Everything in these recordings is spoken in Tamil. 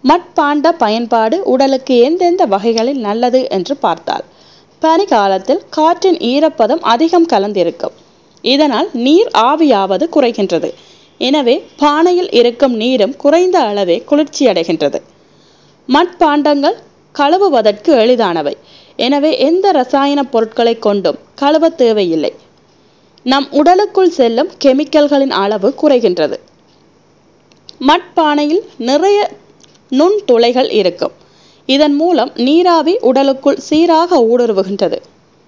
மட்பாண்ட பயன்பாடு உடலுக்கு எந்தெந்த வகைகளில் நல்லது என்று பார்த்தால் பனிக்காலத்தில் காற்றின் ஈரப்பதம் அதிகம் கலந்திருக்கும் இதனால் நீர் ஆவியாவது குறைகின்றது எனவே பானையில் இருக்கும் நீரும் குறைந்த அளவே குளிர்ச்சியடைகின்றது மட்பாண்டங்கள் கழுவுவதற்கு எளிதானவை எனவே எந்த ரசாயன பொருட்களை கொண்டும் கழுவ தேவையில்லை நம் உடலுக்குள் செல்லும் கெமிக்கல்களின் அளவு குறைகின்றது மட்பானையில் நிறைய நுண்துளைகள் இருக்கும் இதன் மூலம் நீராவி உடலுக்குள் சீராக ஊடுருவுகின்றது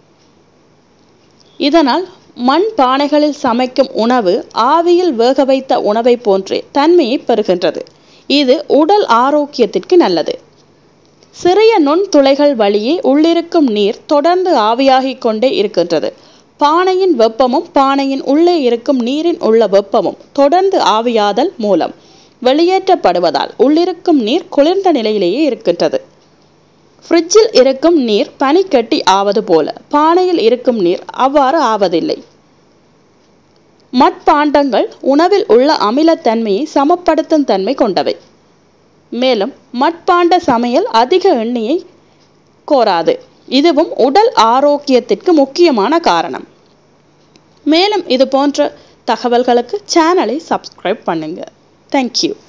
இதனால் மண் பானைகளில் சமைக்கும் உணவு ஆவியில் வேக வைத்த உணவை போன்றே தன்மையை பெறுகின்றது இது உடல் ஆரோக்கியத்திற்கு நல்லது சிறிய நுண்துளைகள் வழியே உள்ளிருக்கும் நீர் தொடர்ந்து ஆவியாகிக் கொண்டே இருக்கின்றது பானையின் வெப்பமும் பானையின் உள்ளே இருக்கும் நீரின் உள்ள வெப்பமும் தொடர்ந்து ஆவியாதல் மூலம் வெளியேற்றப்படுவதால் உள்ளிருக்கும் நீர் குளிர்ந்த நிலையிலேயே இருக்கின்றது ஃப்ரிட்ஜில் இருக்கும் நீர் பனிக்கட்டி ஆவது போல பானையில் இருக்கும் நீர் அவ்வாறு ஆவதில்லை மட்பாண்டங்கள் உணவில் உள்ள அமிலத்தன்மையை சமப்படுத்தும் தன்மை கொண்டவை மேலும் மட்பாண்ட சமையல் அதிக எண்ணெயை கோராது இதுவும் உடல் ஆரோக்கியத்திற்கு முக்கியமான காரணம் மேலும் இது போன்ற தகவல்களுக்கு சேனலை சப்ஸ்கிரைப் பண்ணுங்க தேங்க்யூ